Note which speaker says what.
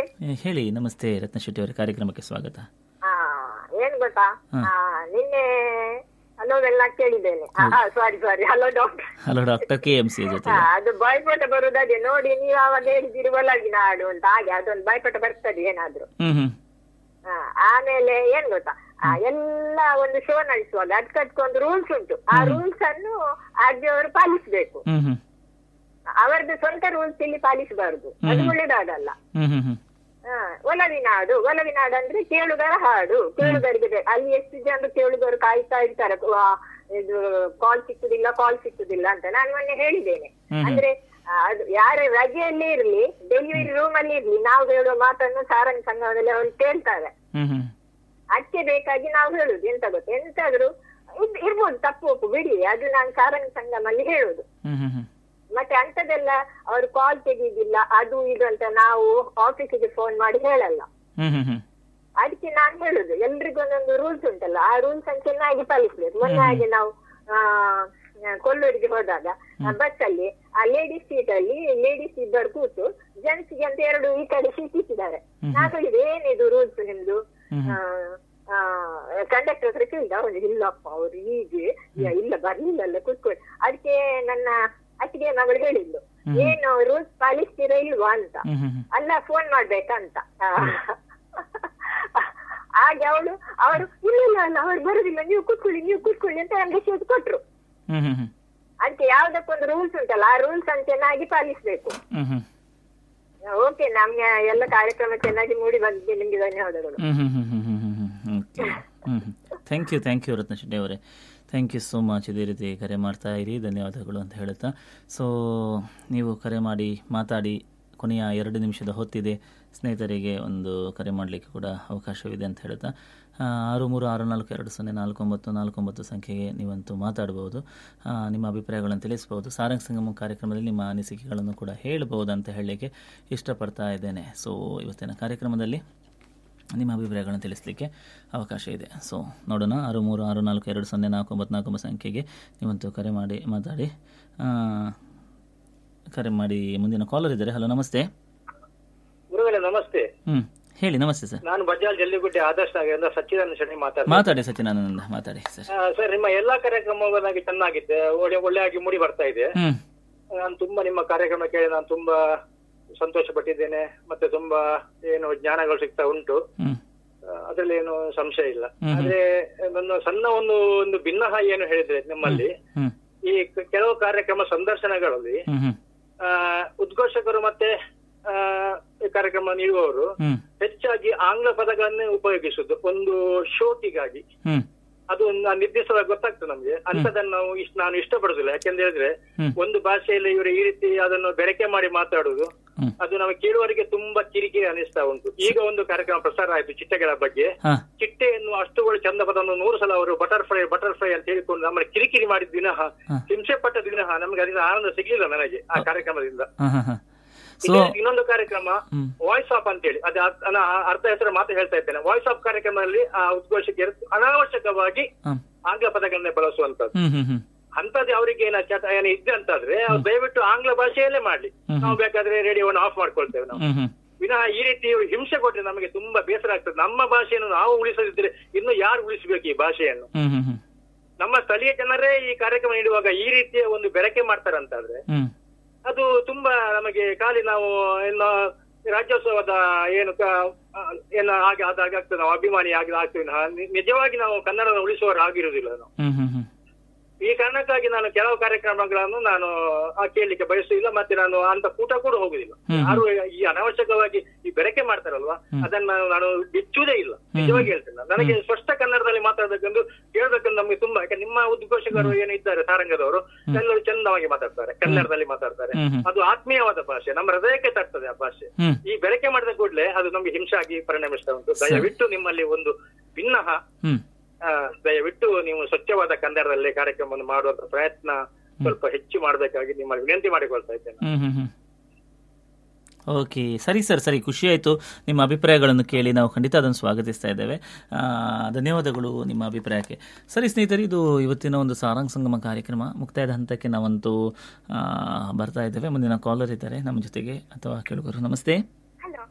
Speaker 1: ಏ, ಹೇಳಿ ನಮಸ್ತೆ ರತ್ನ ಶೆಟ್ಟಿ ಅವರ ಕಾರ್ಯಕ್ರಮಕ್ಕೆ ಸ್ವಾಗತ
Speaker 2: ಆ, ಏನ್ ಗೊತ್ತಾ ಆ, ನಿನ್ನೆ ಹಲೋವೆಲ್ಲ ಕೇಳಿದ್ದೇನೆ sorry sorry hello doctor
Speaker 1: hello doctor K M C ಜೊತೆ
Speaker 2: ಅದು ಬಾಯ್ಪಟ ಬರುದದೇ ನೋಡಿ ನೀವು ಅವಾಗ ಹೇಳಿದಿರಿ ಒಳಗಿನ ಹಾಡು ಅಂತ ಹಾಗೆ ಅದೊಂದು ಬಾಯ್ಪಟ ಬರ್ತದೆ ಏನಾದ್ರು
Speaker 1: ಹ್ಮ್ ಹ್ಮ್
Speaker 2: ಆ, ಆಮೇಲೆ ಏನ್ ಗೊತ್ತಾ ಆ, ಎಲ್ಲ ಒಂದು ಶೋ ನಡೆಸುವಾಗ ಅದ್ ಕಟ್ಕೊಂಡು ರೂಲ್ಸ್ ಉಂಟು ಆ ರೂಲ್ಸ್ ಅನ್ನು ಆರ್ಜಿಯವರು ಪಾಲಿಸಬೇಕು
Speaker 1: ಹ್ಮ್ ಹ್ಮ್
Speaker 2: ಅವರದ್ದು ಸ್ವಂತ ರೂಲ್ಸ್ ಇಲ್ಲಿ ಪಾಲಿಸಬಾರದು ಅದು ಒಳ್ಳೇದಾಗಲ್ಲ
Speaker 1: ಹ್ಮ್ ಹ್ಮ್ ಹ್ಮ್
Speaker 2: ಹಾ, ಒಲವಿನ ಹಾಡು ಒಲವಿನ ಹಾಡು ಅಂದ್ರೆ ಕೇಳುಗರ ಹಾಡು ಕೇಳುಗರಿಗೆ ಬೇ- ಅಲ್ಲಿ ಎಷ್ಟು ಜನರು ಕೇಳುಗರು ಕಾಯ್ತಾ ಇರ್ತಾರೆ ಆ, ಇದು ಕಾಲ್ ಸಿಕ್ಕುದಿಲ್ಲ ಕಾಲ್ ಸಿಕ್ಕುದಿಲ್ಲ ಅಂತ ನಾನು ಮೊನ್ನೆ ಹೇಳಿದ್ದೇನೆ ಅಂದ್ರೆ ಆ, ಅದು ಯಾರ ರಜೆಯಲ್ಲಿ ಇರ್ಲಿ ಡೆಲಿವರಿ ರೂಮ್ ಅಲ್ಲಿ ಇರ್ಲಿ ನಾವು ಹೇಳುವ ಮಾತನ್ನು ಸಾರಂಗ್ ಸಂಘದಲ್ಲಿ ಅವರು ಕೇಳ್ತಾರೆ
Speaker 1: ಹ್ಮ್ ಹ್ಮ್
Speaker 2: ಅದಕ್ಕೆ ಬೇಕಾಗಿ ನಾವು ಹೇಳುದು ಎಂತ ಗೊತ್ತಾ ಎಂತಾದ್ರು ಇದ್- ಇರ್ಬೋದು ತಪ್ಪು ಒಪ್ಪು ಬಿಡಿ ಅದು ನಾನು ಸಾರಂಗ್ ಸಂಗಮಲ್ಲಿ ಹೇಳುದು
Speaker 1: ಹ್ಮ್ ಹ್ಮ್ ಹ್ಮ್
Speaker 2: ಮತ್ತೆ ಅಂತದೆಲ್ಲ ಅವರು ಕಾಲ್ ತೆಗೆಯುದಿಲ್ಲ ಅದು ಇದು ಅಂತ ನಾವು ಆಫೀಸಿಗೆ ಫೋನ್ ಮಾಡಿ ಹೇಳಲ್ಲ
Speaker 1: ಹ್ಮ್ ಹ್ಮ್ ಹ್ಮ್
Speaker 2: ಅದಕ್ಕೆ ನಾನು ಹೇಳುದು ಎಲ್ರಿಗೂ ಒಂದೊಂದು ರೂಲ್ಸ್ ಉಂಟಲ್ಲ ಆ ರೂಲ್ಸ್ ಅನ್ನು ಚೆನ್ನಾಗಿ ಪಾಲಿಸ್ಬೇಕು ಮೊನ್ನೆ ಹಾಗೆ ನಾವು ಆ ಕೊಲ್ಲೂರಿಗೆ ಹೋದಾಗ ಬಸ್ ಅಲ್ಲಿ ಆ ಲೇಡೀಸ್ ಸೀಟ್ ಅಲ್ಲಿ ಲೇಡೀಸ್ ಇಬ್ಬರು ಕೂತು ಜೆಂಟ್ಸ್ ಗೆ ಅಂತ ಎರಡು ಈ ಕಡೆ ಸೀಟ್ ಇಟ್ಟಿದ್ದಾರೆ ನಾ ಹೇಳಿದೆ ಏನಿದು ರೂಲ್ಸ್ ನಿಮ್ದು ಕಂಡಕ್ಟರ್ ಹತ್ರ ಕೇಳಿದ ಅವನು ಇಲ್ಲಪ್ಪ ಅವ್ರು ಹೀಗೆ ಯ- ಇಲ್ಲ ಬರ್ಲಿಲ್ಲಲ್ಲ ಕೂತ್ಕೊಳ್ಳಿ ಅದಕ್ಕೆ ನನ್ನ ಅತ್ತಿಗೆ ಮಗಳು ಹೇಳಿದ್ಲು ಏನು ರೂಲ್ಸ್ ಪಾಲಿಸ್ತೀರಾ ಇಲ್ವಾ ಅಂತ
Speaker 1: ಹ್ಮ್ ಹ್ಮ್ ಹ್ಮ್
Speaker 2: ಅಲ್ಲ ಫೋನ್ ಮಾಡ್ಬೇಕಂತ ಆ, ಹಾಗೆ ಅವಳು ಅವರು ಇಲ್ಲ ಇಲ್ಲ ಅಲ್ಲ ಅವ್ರು ಬರುದಿಲ್ಲ ನೀವು ಕೂತ್ಕೊಳ್ಳಿ ನೀವು ಕೂತ್ಕೊಳ್ಳಿ ಅಂತ ನಮ್ಗೆ ಸೀಟ್ ಕೊಟ್ರು
Speaker 1: ಹ್ಮ್ ಹ್ಮ್ ಹ್ಮ್
Speaker 2: ಅದಕ್ಕೆ ಯಾವ್ದಕ್ಕೊಂದು ರೂಲ್ಸ್ ಉಂಟಲ್ಲ ಆ ರೂಲ್ಸ್ ಅನ್ನು ಚೆನ್ನಾಗಿ ಪಾಲಿಸ್ಬೇಕು
Speaker 1: ಹ್ಮ್ ಹ್ಮ್
Speaker 2: ಓಕೆ ನಮ್ಗೆ ಎಲ್ಲ ಕಾರ್ಯಕ್ರಮ ಚೆನ್ನಾಗಿ ಮೂಡಿ ಬಂದಿದೆ ನಿಮ್ಗೆ ಧನ್ಯವಾದಗಳು
Speaker 1: ಹ್ಮ್ ಹ್ಮ್ ಹ್ಮ್ ಹ್ಮ್ ಹ್ಮ್ ಹ್ಮ್ ಹ್ಮ್ ಓಕೆ ಹ್ಮ್ ಹ್ಮ್ thank you thank you Ratna Shetty ಅವರೇ ಥ್ಯಾಂಕ್ ಯು ಸೋ ಮಚ್ ಇದೇ ರೀತಿ ಕರೆ ಮಾಡ್ತಾ ಇರಿ ಧನ್ಯವಾದಗಳು ಅಂತ ಹೇಳುತ್ತಾ ಸೊ ನೀವು ಕರೆ ಮಾಡಿ ಮಾತಾಡಿ ಕೊನೆಯ ಎರಡು ನಿಮಿಷದ ಹೊತ್ತಿದೆ ಸ್ನೇಹಿತರಿಗೆ ಒಂದು ಕರೆ ಮಾಡಲಿಕ್ಕೆ ಕೂಡ ಅವಕಾಶವಿದೆ ಅಂತ ಹೇಳುತ್ತಾ ಆ, ಆರು ಮೂರು ಆರು ನಾಲ್ಕು ಎರಡು ಸೊನ್ನೆ ನಾಲ್ಕು ಒಂಬತ್ತು ನಾಲ್ಕು ಒಂಬತ್ತು ಸಂಖ್ಯೆಗೆ ನೀವಂತೂ ಮಾತಾಡಬಹುದು ಆ, ನಿಮ್ಮ ಅಭಿಪ್ರಾಯಗಳನ್ನು ತಿಳಿಸಬಹುದು ಸಾರಂಗ್ ಸಂಗಮ ಕಾರ್ಯಕ್ರಮದಲ್ಲಿ ನಿಮ್ಮ ಅನಿಸಿಕೆಗಳನ್ನು ಕೂಡ ಹೇಳಬಹುದು ಅಂತ ಹೇಳಲಿಕ್ಕೆ ಇಷ್ಟಪಡ್ತಾ ಇದ್ದೇನೆ ಸೊ ಇವತ್ತಿನ ಕಾರ್ಯಕ್ರಮದಲ್ಲಿ ನಿಮ್ಮ ಅಭಿಪ್ರಾಯಗಳನ್ನು ತಿಳಿಸಲಿಕ್ಕೆ ಅವಕಾಶ ಇದೆ ಸೊ ನೋಡೋಣ ಆರು ಮೂರು ಆರು ನಾಲ್ಕು ಎರಡು ಸೊನ್ನೆ ನಾಲ್ಕು ಒಂಬತ್ತು ನಾಲ್ಕು ಒಂಬತ್ತು ಸಂಖ್ಯೆಗೆ ನೀವಂತೂ ಕರೆ ಮಾಡಿ ಮಾತಾಡಿ ಆ, ಕರೆ ಮಾಡಿ ಮುಂದಿನ ಕಾಲರ್ ಇದ್ದಾರೆ ಹಲೋ ನಮಸ್ತೆ
Speaker 3: ಗುರುಗಳೇ ನಮಸ್ತೆ
Speaker 1: ಹ್ಞೂ ಹೇಳಿ ನಮಸ್ತೆ ಸರ್
Speaker 3: ನಾನು ಬಜಾಜ್ ಜಲ್ಲಿಗುಡ್ಡೆ ಆದರ್ಶ ಆಗಿಂದ ಸಚ್ಚಿದಾನಂದ ಶೆಟ್ಟಿ ಮಾತಾಡ್ತೀನಿ
Speaker 1: ಮಾತಾಡಿ ಸಚಿನಾನಂದ ಮಾತಾಡಿ ಸರ್
Speaker 3: ಆ, ಸರ್ ನಿಮ್ಮ ಎಲ್ಲಾ ಕಾರ್ಯಕ್ರಮವು ನನಗೆ ಚೆನ್ನಾಗಿದೆ ಒಳ್ಳೆ ಒಳ್ಳೆಯಾಗಿ ಮೂಡಿ ಬರ್ತಾ ಇದೆ
Speaker 1: ಹ್ಞೂ
Speaker 3: ನಾನು ತುಂಬಾ ನಿಮ್ಮ ಕಾರ್ಯಕ್ರಮ ಕೇಳಿ ನಾನು ತುಂಬಾ ಸಂತೋಷ ಪಟ್ಟಿದ್ದೇನೆ ಮತ್ತೆ ತುಂಬಾ ಏನು ಜ್ಞಾನಗಳು ಸಿಗ್ತಾ ಉಂಟು
Speaker 1: ಹ್ಞೂ
Speaker 3: ಅದರಲ್ಲಿ ಏನು ಸಂಶಯ ಇಲ್ಲ ಆದ್ರೆ ನನ್ನ ಸಣ್ಣ ಒಂದು ಒಂದು ಭಿನ್ನಹ ಏನು ಹೇಳಿದ್ರೆ ನಿಮ್ಮಲ್ಲಿ
Speaker 1: ಹ್ಞೂ
Speaker 3: ಈ ಕ- ಕೆಲವು ಕಾರ್ಯಕ್ರಮ ಸಂದರ್ಶನಗಳಲ್ಲಿ
Speaker 1: ಹ್ಞೂ ಹ್ಞೂ
Speaker 3: ಆ, ಉದ್ಘೋಷಕರು ಮತ್ತೆ ಆ, ಈ ಕಾರ್ಯಕ್ರಮ ನೀಡುವವರು
Speaker 1: ಹ್ಞೂ
Speaker 3: ಹೆಚ್ಚಾಗಿ ಆಂಗ್ಲ ಪದಗಳನ್ನೇ ಉಪಯೋಗಿಸುದು ಒಂದು ಶೋಕಿಗಾಗಿ
Speaker 1: ಹ್ಞೂ
Speaker 3: ಅದು ಒಂದು ನಿರ್ದಿಷ್ಟವಾಗಿ ಗೊತ್ತಾಗ್ತದೆ ನಮ್ಗೆ ಅಂತದನ್ನು ನಾವು ಇಷ್ಟ ನಾನು ಇಷ್ಟಪಡುದಿಲ್ಲ ಯಾಕೆಂತ ಹೇಳಿದ್ರೆ
Speaker 1: ಹ್ಮ್.
Speaker 3: ಒಂದು ಭಾಷೆಯಲ್ಲಿ ಇವರು ಈ ರೀತಿ ಅದನ್ನು ಬೆರಕೆ ಮಾಡಿ ಮಾತಾಡುದು
Speaker 1: ಹ್ಮ್.
Speaker 3: ಅದು ನಮಗೆ ಕೇಳುವವರಿಗೆ ತುಂಬಾ ಕಿರಿಕಿರಿ ಅನಿಸ್ತಾ ಉಂಟು ಈಗ ಒಂದು ಕಾರ್ಯಕ್ರಮ ಪ್ರಸಾರ ಆಯ್ತು ಚಿಟ್ಟೆಗಳ ಬಗ್ಗೆ
Speaker 1: ಹಾಂ
Speaker 3: ಚಿಟ್ಟೆಯನ್ನು ಅಷ್ಟುಗಳು ಚಂದ ಪದವನ್ನು ನೂರು ಸಲ ಅವರು ಬಟರ್ಫ್ಲೈ ಬಟರ್ಫ್ಲೈ ಅಂತ ಹೇಳಿಕೊಂಡು ನಮ್ಮನ್ನು ಕಿರಿಕಿರಿ ಮಾಡಿದ ದಿನ ಹಿಂಸೆ ಪಟ್ಟ ದಿನ ನಮಗೆ ಅದರಿಂದ ಆನಂದ ಸಿಗ್ಲಿಲ್ಲ ನನಗೆ ಆ ಕಾರ್ಯಕ್ರಮದಿಂದ
Speaker 1: ಹಾಂ ಹಾಂ ಹಾಂ ಸೊ
Speaker 3: ಇದೇ ರೀತಿ ಇನ್ನೊಂದು ಕಾರ್ಯಕ್ರಮ
Speaker 1: ಹ್ಮ್.
Speaker 3: ವಾಯ್ಸ್ ಆಫ್ ಅಂತ ಹೇಳಿ ಅದು ಅದ್- ನಾನು ಆ ಅರ್ಧ ಹೆಸರು ಮಾತು ಹೇಳ್ತಾ ಇದ್ದೇನೆ ವಾಯ್ಸ್ ಆಫ್ ಕಾರ್ಯಕ್ರಮದಲ್ಲಿ ಆ ಉದ್ಘೋಷಕಿಯರು ಅನಾವಶ್ಯಕವಾಗಿ
Speaker 1: ಹಾಂ
Speaker 3: ಆಂಗ್ಲ ಪದಗಳನ್ನೇ ಬಳಸುವಂತದ್ದು
Speaker 1: ಹ್ಞೂ ಹ್ಞೂ ಹ್ಞೂ
Speaker 3: ಅಂತದ್ದು ಅವರಿಗೆ ಏನ ಚಟ ಏನು ಇದ್ದೆ ಅಂತಾದ್ರೆ ಅವ್ರು ದಯವಿಟ್ಟು ಆಂಗ್ಲ ಭಾಷೆಯಲ್ಲೇ ಮಾಡ್ಲಿ ನಾವು ಬೇಕಾದ್ರೆ ರೇಡಿಯೋವನ್ನು ಆಫ್ ಮಾಡ್ಕೊಳ್ತೇವೆ ನಾವು
Speaker 1: ಹ್ಞೂ ಹ್ಞೂ
Speaker 3: ವಿನಃ ಈ ರೀತಿ ಇವ್ರು ಹಿಂಸೆ ಕೊಟ್ರೆ ನಮಗೆ ತುಂಬಾ ಬೇಸರ ಆಗ್ತದೆ ನಮ್ಮ ಭಾಷೆಯನ್ನು ನಾವು ಉಳಿಸದಿದ್ರೆ ಇನ್ನು ಯಾರು ಉಳಿಸಬೇಕು ಈ ಭಾಷೆಯನ್ನು
Speaker 1: ಹ್ಞೂ ಹ್ಞೂ ಹ್ಞೂ
Speaker 3: ನಮ್ಮ ಸ್ಥಳೀಯ ಜನರೇ ಈ ಕಾರ್ಯಕ್ರಮ ನೀಡುವಾಗ ಈ ರೀತಿಯ ಒಂದು ಬೆರಕೆ ಮಾಡ್ತಾರಂತಾದ್ರೆ
Speaker 1: ಹ್ಞೂ
Speaker 3: ಅದು ತುಂಬಾ ನಮಗೆ ಖಾಲಿ ನಾವು ಇನ್ನು ರಾಜ್ಯೋತ್ಸವದ ಏನು ಕ- ಆ, ಏನು ಹಾಗೆ ಆದಾಗ ಆಗ್ತದೆ ನಾವು ಅಭಿಮಾನಿ ಆಗಿ ಆಗ್ತೀವಿ ನಾವು. ನಿ- ನಿಜವಾಗಿ ನಾವು ಕನ್ನಡ ಉಳಿಸುವವರು ಆಗಿರುವುದಿಲ್ಲ ನಾವು
Speaker 1: ಹ್ಞೂ ಹ್ಞೂ ಹ್ಞೂ
Speaker 3: ಈ ಕಾರಣಕ್ಕಾಗಿ ನಾನು ಕೆಲವು ಕಾರ್ಯಕ್ರಮಗಳನ್ನು ನಾನು ಆ, ಕೇಳಲಿಕ್ಕೆ ಬಯಸುವುದಿಲ್ಲ ಮತ್ತೆ ನಾನು ಅಂತ ಕೂಟ ಕೂಡ ಹೋಗುದಿಲ್ಲ ಯಾರು ಈ ಅನಾವಶ್ಯಕವಾಗಿ ಈ ಬೆರಕೆ ಮಾಡ್ತಾರಲ್ವಾ ಅದನ್ನ ನಾನು ಬಿಚ್ಚುವುದೇ ಇಲ್ಲ ನಿಜವಾಗಿ ಹೇಳ್ತೇನೆ ನಾನು. ನನಗೆ ಸ್ಪಷ್ಟ ಕನ್ನಡದಲ್ಲಿ ಮಾತಾಡ್ಬೇಕೆಂದು ಕೇಳ್ಬೇಕೆಂದು ನಮ್ಗೆ ತುಂಬಾ ಯಾಕೆ ನಿಮ್ಮ ಉದ್ಘೋಷಕರು ಏನು ಇದ್ದಾರೆ ಸಾರಂಗದವರು ಎಲ್ಲರೂ ಚಂದವಾಗಿ ಮಾತಾಡ್ತಾರೆ ಕನ್ನಡದಲ್ಲಿ ಮಾತಾಡ್ತಾರೆ
Speaker 1: ಹ್ಮ್ ಹ್ಮ್.
Speaker 3: ಅದು ಆತ್ಮೀಯವಾದ ಭಾಷೆ ನಮ್ಮ ಹೃದಯಕ್ಕೆ ತರ್ತದೆ ಆ ಭಾಷೆ
Speaker 1: ಹ್ಮ್
Speaker 3: ಈ ಬೆರಕೆ ಮಾಡಿದ ಕೂಡಲೇ ಅದು ನಮ್ಗೆ ಹಿಂಸೆ ಆಗಿ ಪರಿಣಮಿಸ್ತಾ ಉಂಟು ದಯವಿಟ್ಟು ನಿಮ್ಮಲ್ಲಿ ಒಂದು ಭಿನ್ನಹ
Speaker 1: ಹ್ಮ್
Speaker 3: ಆ, ದಯವಿಟ್ಟು ನೀವು ಸ್ವಚ್ಛವಾದ ಕನ್ನಡದಲ್ಲಿ ಕಾರ್ಯಕ್ರಮವನ್ನು ಮಾಡುವಂತ ಪ್ರಯತ್ನ ಸ್ವಲ್ಪ ಹೆಚ್ಚು ಮಾಡಬೇಕಾಗಿ ನಿಮ್ಮಲ್ಲಿ ವಿನಂತಿ ಮಾಡಿಕೊಳ್ತಾ ಇದ್ದೇನೆ
Speaker 1: ಹ್ಮ್ ಹ್ಮ್ ಹ್ಮ್ ಓಕೆ ಸರಿ ಸರ್ ಸರಿ ಖುಷಿ ಆಯಿತು ನಿಮ್ಮ ಅಭಿಪ್ರಾಯಗಳನ್ನು ಕೇಳಿ ನಾವು ಖಂಡಿತ ಅದನ್ನು ಸ್ವಾಗತಿಸ್ತಾ ಇದ್ದೇವೆ ಆ, ಧನ್ಯವಾದಗಳು ನಿಮ್ಮ ಅಭಿಪ್ರಾಯಕ್ಕೆ ಸರಿ ಸ್ನೇಹಿತರೆ ಇದು ಇವತ್ತಿನ ಒಂದು ಸಾರಾಂಗ್ ಸಂಗಮ ಕಾರ್ಯಕ್ರಮ ಮುಕ್ತಾಯದ ಹಂತಕ್ಕೆ ನಾವಂತೂ ಆ, ಬರ್ತಾ ಇದ್ದೇವೆ ಮುಂದಿನ ಕಾಲರ್ ಇದ್ದಾರೆ ನಮ್ಮ ಜೊತೆಗೆ ಅಥವಾ ಕೇಳುಗರು ನಮಸ್ತೆ